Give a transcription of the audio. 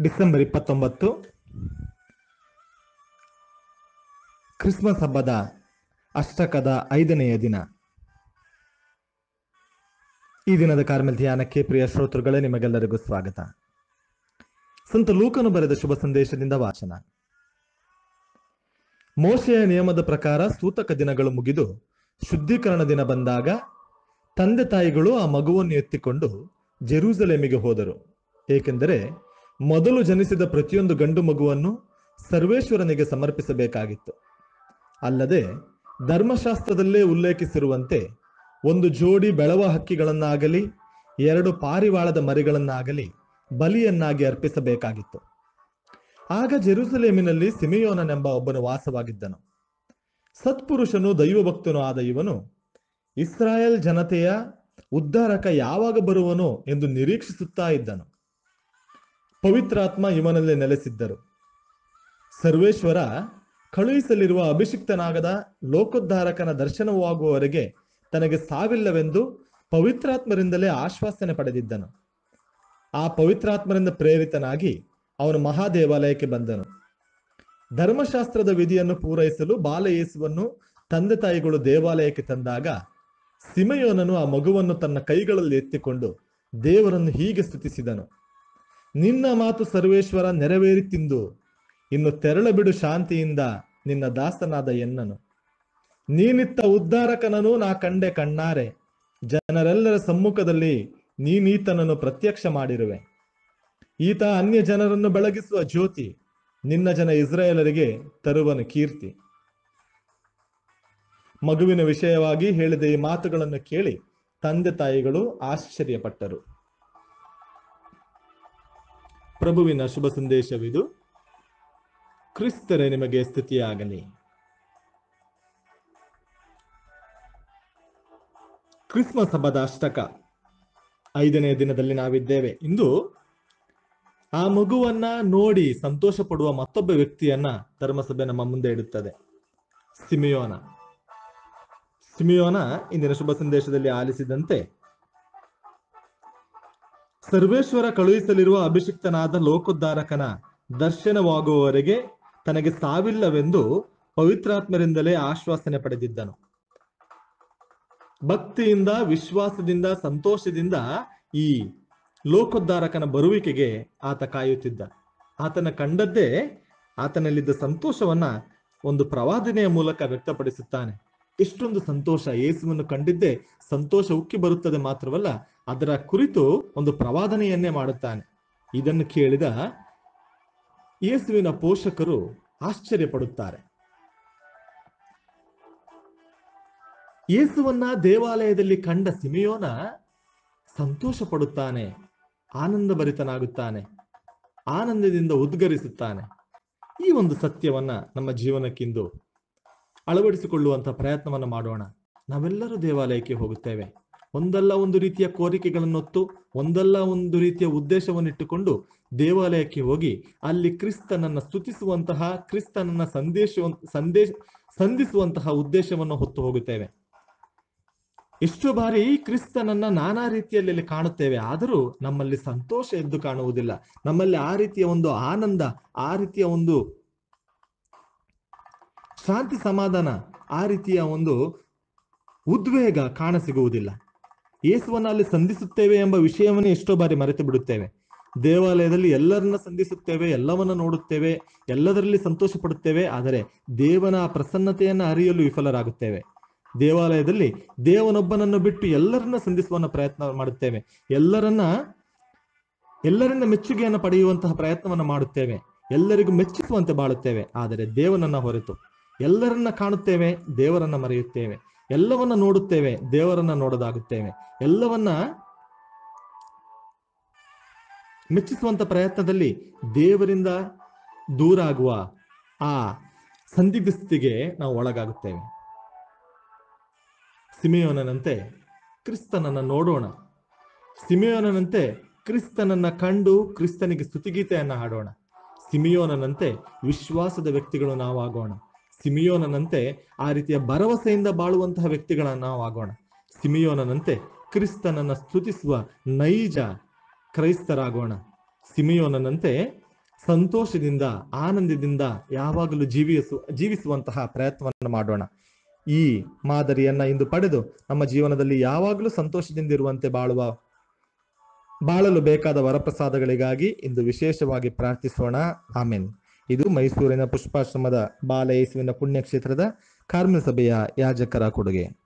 December ಇಪ್ಪತ್ತೊಂಬತ್ತು Christmas ಹಬ್ಬದ ಅಷ್ಟಕದ ಐದನೆಯ ದಿನ ಈ ದಿನದ ಕಾರ್ಮೆಲ್ ಧ್ಯಾನಕ್ಕೆ ಪ್ರಿಯ ಶ್ರೋತೃಗಳೇ ನಿಮಗೆಲ್ಲರಿಗೂ ಸ್ವಾಗತ ಸಂತ ಲೂಕನು ಬರೆದ ಶುಭ ಸಂದೇಶದಿಂದ ವಾಚನ ಮೋಶೆಯ ನಿಯಮದ ಪ್ರಕಾರ ಸೂತಕ ದಿನಗಳು ಮುಗಿದು ಶುದ್ಧೀಕರಣ ದಿನ ಬಂದಾಗ ತಂದೆ ತಾಯಿಗಳು ಆ ಮಗುವನ್ನು ಎತ್ತಿಕೊಂಡು ಜೆರೂಸಲೇಮಿಗೆ ಹೋದರು ಏಕೆಂದರೆ ಮೊದಲು ಜನಿಸಿದ ಪ್ರತಿಯೊಂದು ಗಂಡು ಮಗುವನ್ನು ಸರ್ವೇಶ್ವರನಿಗೆ ಸಮರ್ಪಿಸಬೇಕಾಗಿತ್ತು ಅಲ್ಲದೆ ಧರ್ಮಶಾಸ್ತ್ರದಲ್ಲೇ ಉಲ್ಲೇಖಿಸಿರುವಂತೆ ಒಂದು ಜೋಡಿ ಬೆಳವ ಹಕ್ಕಿಗಳನ್ನಾಗಲಿ ಎರಡು ಪಾರಿವಾಳದ ಮರಿಗಳನ್ನಾಗಲಿ ಬಲಿಯನ್ನಾಗಿ ಅರ್ಪಿಸಬೇಕಾಗಿತ್ತು ಆಗ ಜೆರೂಸಲೇಮಿನಲ್ಲಿ ಸಿಮಿಯೋನನೆಂಬ ಒಬ್ಬನು ವಾಸವಾಗಿದ್ದನು ಸತ್ಪುರುಷನು ದೈವಭಕ್ತನು ಆದ ಇವನು ಇಸ್ರಾಯೇಲ್ ಜನತೆಯ ಉದ್ಧಾರಕ ಯಾವಾಗ ಬರುವನೋ ಎಂದು ನಿರೀಕ್ಷಿಸುತ್ತಾ ಇದ್ದನು ಪವಿತ್ರಾತ್ಮ ಇವನಲ್ಲಿ ನೆಲೆಸಿದ್ದರು ಸರ್ವೇಶ್ವರ ಕಳುಹಿಸಲಿರುವ ಅಭಿಷಿಕ್ತನಾಗದ ಲೋಕೋದ್ಧಾರಕನ ದರ್ಶನವಾಗುವವರೆಗೆ ತನಗೆ ಸಾವಿಲ್ಲವೆಂದು ಪವಿತ್ರಾತ್ಮರಿಂದಲೇ ಆಶ್ವಾಸನೆ ಪಡೆದಿದ್ದನು ಆ ಪವಿತ್ರಾತ್ಮರಿಂದ ಪ್ರೇರಿತನಾಗಿ ಅವನು ಮಹಾದೇವಾಲಯಕ್ಕೆ ಬಂದನು ಧರ್ಮಶಾಸ್ತ್ರದ ವಿಧಿಯನ್ನು ಪೂರೈಸಲು ಬಾಲಯೇಸುವನ್ನು ತಂದೆ ತಾಯಿಗಳು ದೇವಾಲಯಕ್ಕೆ ತಂದಾಗ ಸಿಮಯೋನನು ಆ ಮಗುವನ್ನು ತನ್ನ ಕೈಗಳಲ್ಲಿ ಎತ್ತಿಕೊಂಡು ದೇವರನ್ನು ಹೀಗೆ ಸ್ತುತಿಸಿದನು ನಿನ್ನ ಮಾತು ಸರ್ವೇಶ್ವರ ನೆರವೇರಿ ತಿಂದು ಇನ್ನು ತೆರಳಬಿಡು ಶಾಂತಿಯಿಂದ ನಿನ್ನ ದಾಸನಾದ ಎನ್ನನು ನೀನಿತ್ತ ಉದ್ಧಾರಕನನು ನಾ ಕಂಡೆ ಕಣ್ಣಾರೆ ಜನರೆಲ್ಲರ ಸಮ್ಮುಖದಲ್ಲಿ ನೀನೀತನನ್ನು ಪ್ರತ್ಯಕ್ಷ ಮಾಡಿರುವೆ ಈತ ಅನ್ಯ ಜನರನ್ನು ಬೆಳಗಿಸುವ ಜ್ಯೋತಿ ನಿನ್ನ ಜನ ಇಸ್ರಾಯೇಲರಿಗೆ ತರುವನು ಕೀರ್ತಿ ಮಗುವಿನ ವಿಷಯವಾಗಿ ಹೇಳಿದ ಈ ಮಾತುಗಳನ್ನು ಕೇಳಿ ತಂದೆ ತಾಯಿಗಳು ಆಶ್ಚರ್ಯಪಟ್ಟರು ಪ್ರಭುವಿನ ಶುಭ ಸಂದೇಶವಿದು ಕ್ರಿಸ್ತರೇ ನಿಮಗೆ ಸ್ತುತಿಯಾಗಲಿ ಕ್ರಿಸ್ಮಸ್ ಹಬ್ಬದ ಅಷ್ಟಕ ಐದನೇ ದಿನದಲ್ಲಿ ನಾವಿದ್ದೇವೆ ಇಂದು ಆ ಮಗುವನ್ನ ನೋಡಿ ಸಂತೋಷ ಪಡುವ ಮತ್ತೊಬ್ಬ ವ್ಯಕ್ತಿಯನ್ನ ಧರ್ಮಸಭೆ ನಮ್ಮ ಮುಂದೆ ಇಡುತ್ತದೆ ಸಿಮಿಯೋನ ಸಿಮಿಯೋನ ಇಂದಿನ ಶುಭ ಸಂದೇಶದಲ್ಲಿ ಆಲಿಸಿದಂತೆ ಸರ್ವೇಶ್ವರ ಕಳುಹಿಸಲಿರುವ ಅಭಿಷಿಕ್ತನಾದ ಲೋಕೋದ್ಧಾರಕನ ದರ್ಶನವಾಗುವವರೆಗೆ ತನಗೆ ಸಾವಿಲ್ಲವೆಂದು ಪವಿತ್ರಾತ್ಮರಿಂದಲೇ ಆಶ್ವಾಸನೆ ಪಡೆದಿದ್ದನು ಭಕ್ತಿಯಿಂದ ವಿಶ್ವಾಸದಿಂದ ಸಂತೋಷದಿಂದ ಈ ಲೋಕೋದ್ಧಾರಕನ ಬರುವಿಕೆಗೆ ಆತ ಕಾಯುತ್ತಿದ್ದ ಆತನ ಕಂಡದ್ದೇ ಆತನಲ್ಲಿದ್ದ ಸಂತೋಷವನ್ನ ಒಂದು ಪ್ರವಾದನೆಯ ಮೂಲಕ ವ್ಯಕ್ತಪಡಿಸುತ್ತಾನೆ ಎಷ್ಟೊಂದು ಸಂತೋಷ ಯೇಸುವನ್ನು ಕಂಡಿದ್ದೇ ಸಂತೋಷ ಉಕ್ಕಿ ಬರುತ್ತದೆ ಮಾತ್ರವಲ್ಲ ಅದರ ಕುರಿತು ಒಂದು ಪ್ರವಾದನೆಯನ್ನೇ ಮಾಡುತ್ತಾನೆ ಇದನ್ನು ಕೇಳಿದ ಯೇಸುವಿನ ಪೋಷಕರು ಆಶ್ಚರ್ಯ ಪಡುತ್ತಾರೆ ಯೇಸುವನ್ನ ದೇವಾಲಯದಲ್ಲಿ ಕಂಡ ಸಿಮಿಯೋನ ಸಂತೋಷ ಪಡುತ್ತಾನೆ ಆನಂದ ಭರಿತನಾಗುತ್ತಾನೆ ಆನಂದದಿಂದ ಉದ್ಗರಿಸುತ್ತಾನೆ ಈ ಒಂದು ಸತ್ಯವನ್ನ ನಮ್ಮ ಜೀವನಕ್ಕಿಂದು ಅಳವಡಿಸಿಕೊಳ್ಳುವಂತ ಪ್ರಯತ್ನವನ್ನ ಮಾಡೋಣ ನಾವೆಲ್ಲರೂ ದೇವಾಲಯಕ್ಕೆ ಹೋಗುತ್ತೇವೆ ಒಂದಲ್ಲ ಒಂದು ರೀತಿಯ ಕೋರಿಕೆಗಳನ್ನೊತ್ತು ಒಂದಲ್ಲ ಒಂದು ರೀತಿಯ ಉದ್ದೇಶವನ್ನಿಟ್ಟುಕೊಂಡು ದೇವಾಲಯಕ್ಕೆ ಹೋಗಿ ಅಲ್ಲಿ ಕ್ರಿಸ್ತನನ್ನ ಸ್ತುತಿಸುವಂತಹ ಕ್ರಿಸ್ತನನ್ನ ಸಂದೇಶ ಸಂದೇಶ ಸಂಧಿಸುವಂತಹ ಉದ್ದೇಶವನ್ನು ಹೊತ್ತು ಹೋಗುತ್ತೇವೆ ಎಷ್ಟೋ ಬಾರಿ ಕ್ರಿಸ್ತನನ್ನ ನಾನಾ ರೀತಿಯಲ್ಲಿ ಅಲ್ಲಿ ಕಾಣುತ್ತೇವೆ ಆದರೂ ನಮ್ಮಲ್ಲಿ ಸಂತೋಷ ಎದ್ದು ಕಾಣುವುದಿಲ್ಲ ನಮ್ಮಲ್ಲಿ ಆ ರೀತಿಯ ಒಂದು ಆನಂದ ಆ ರೀತಿಯ ಒಂದು ಶಾಂತಿ ಸಮಾಧಾನ ಆ ರೀತಿಯ ಒಂದು ಉದ್ವೇಗ ಕಾಣಸಿಗುವುದಿಲ್ಲ ಯೇಸುವನ್ನ ಅಲ್ಲಿ ಸಂಧಿಸುತ್ತೇವೆ ಎಂಬ ವಿಷಯವನ್ನು ಎಷ್ಟೋ ಬಾರಿ ಮರೆತು ಬಿಡುತ್ತೇವೆ ದೇವಾಲಯದಲ್ಲಿ ಎಲ್ಲರನ್ನ ಸಂಧಿಸುತ್ತೇವೆ ಎಲ್ಲವನ್ನ ನೋಡುತ್ತೇವೆ ಎಲ್ಲದರಲ್ಲಿ ಸಂತೋಷ ಪಡುತ್ತೇವೆ ಆದರೆ ದೇವನ ಪ್ರಸನ್ನತೆಯನ್ನ ಅರಿಯಲು ವಿಫಲರಾಗುತ್ತೇವೆ ದೇವಾಲಯದಲ್ಲಿ ದೇವನೊಬ್ಬನನ್ನು ಬಿಟ್ಟು ಎಲ್ಲರನ್ನ ಸಂಧಿಸುವ ಪ್ರಯತ್ನ ಮಾಡುತ್ತೇವೆ ಎಲ್ಲರನ್ನ ಎಲ್ಲರಿಂದ ಮೆಚ್ಚುಗೆಯನ್ನು ಪಡೆಯುವಂತಹ ಪ್ರಯತ್ನವನ್ನು ಮಾಡುತ್ತೇವೆ ಎಲ್ಲರಿಗೂ ಮೆಚ್ಚಿಸುವಂತೆ ಬಾಳುತ್ತೇವೆ ಆದರೆ ದೇವನನ್ನ ಹೊರತು ಎಲ್ಲರನ್ನ ಕಾಣುತ್ತೇವೆ ದೇವರನ್ನ ಮರೆಯುತ್ತೇವೆ ಎಲ್ಲವನ್ನ ನೋಡುತ್ತೇವೆ ದೇವರನ್ನ ನೋಡೋದಾಗುತ್ತೇವೆ ಎಲ್ಲವನ್ನ ಮೆಚ್ಚಿಸುವಂತ ಪ್ರಯತ್ನದಲ್ಲಿ ದೇವರಿಂದ ದೂರ ಆಗುವ ಆ ಸಂದಿಗ್ಧ ಸ್ಥಿತಿಗೆ ನಾವು ಒಳಗಾಗುತ್ತೇವೆ ಸಿಮಿಯೋನನಂತೆ ಕ್ರಿಸ್ತನನ್ನ ನೋಡೋಣ ಸಿಮಿಯೋನನಂತೆ ಕ್ರಿಸ್ತನನ್ನ ಕಂಡು ಕ್ರಿಸ್ತನಿಗೆ ಸ್ತುತಿಗೀತೆಯನ್ನ ಹಾಡೋಣ ಸಿಮಿಯೋನನಂತೆ ವಿಶ್ವಾಸದ ವ್ಯಕ್ತಿಗಳು ನಾವಾಗೋಣ ಸಿಮಿಯೋನನಂತೆ ಆ ರೀತಿಯ ಭರವಸೆಯಿಂದ ಬಾಳುವಂತಹ ವ್ಯಕ್ತಿಗಳನ್ನ ನಾವು ಆಗೋಣ ಸಿಮಿಯೋನನಂತೆ ಕ್ರಿಸ್ತನನ್ನ ಸ್ತುತಿಸುವ ನೈಜ ಕ್ರೈಸ್ತರಾಗೋಣ ಸಿಮಿಯೋನನಂತೆ ಸಂತೋಷದಿಂದ ಆನಂದದಿಂದ ಯಾವಾಗಲೂ ಜೀವಿಸು ಜೀವಿಸುವಂತಹ ಪ್ರಯತ್ನವನ್ನು ಮಾಡೋಣ ಈ ಮಾದರಿಯನ್ನ ಇಂದು ಪಡೆದು ನಮ್ಮ ಜೀವನದಲ್ಲಿ ಯಾವಾಗಲೂ ಸಂತೋಷದಿಂದ ಇರುವಂತೆ ಬಾಳುವ ಬಾಳಲು ಬೇಕಾದ ವರಪ್ರಸಾದಗಳಿಗಾಗಿ ಇಂದು ವಿಶೇಷವಾಗಿ ಪ್ರಾರ್ಥಿಸೋಣ ಆಮೇನ್ ಇದು ಮೈಸೂರಿನ ಪುಷ್ಪಾಶ್ರಮದ ಬಾಲ ಯೇಸುವಿನ ಪುಣ್ಯಕ್ಷೇತ್ರದ ಕಾರ್ಮಿಕ ಸಭೆಯ ಯಾಜಕರ ಕೊಡುಗೆ